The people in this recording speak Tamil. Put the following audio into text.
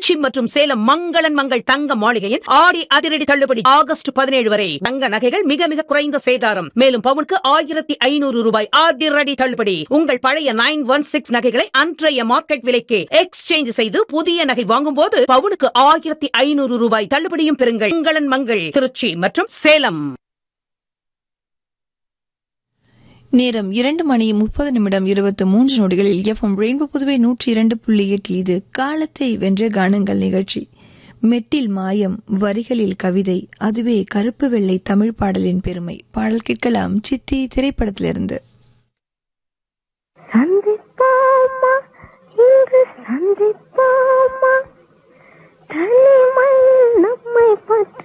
திருச்சி மற்றும் சேலம் மங்களன் மங்கள் தங்க மாளிகையின் ஆடி அதிரடி தள்ளுபடி ஆகஸ்ட் பதினேழு வரை தங்க நகைகள் மிக மிக குறைந்த சேதாரம் மேலும் பவுனுக்கு ஆயிரத்தி ஐநூறு ரூபாய் அதிரடி தள்ளுபடி உங்கள் பழைய நைன் ஒன் சிக்ஸ் நகைகளை அன்றைய மார்க்கெட் விலைக்கு எக்ஸ்சேஞ்ச் செய்து புதிய நகை வாங்கும் போது பவுனுக்கு ஆயிரத்தி ஐநூறு ரூபாய் தள்ளுபடியும் பெறுங்கள் மங்களன் மங்கள் திருச்சி மற்றும் சேலம் நேரம் இரண்டு மணி முப்பது நிமிடம் இருபத்தி மூன்று நொடிகளில் எஃப்எம் ரெயின்போ புதுவை நூற்றி இரண்டு புள்ளி எட்டில் இது காலத்தை வென்ற கானங்கள் நிகழ்ச்சி மெட்டில் மாயம் வரிகளில் கவிதை அதுவே கருப்பு வெள்ளை தமிழ் பாடலின் பெருமை பாடல் கேட்கலாம் சித்தி திரைப்படத்திலிருந்து சந்திப்போமா இன்று சந்திப்போமா தனிமையில் நம்மை பற்றி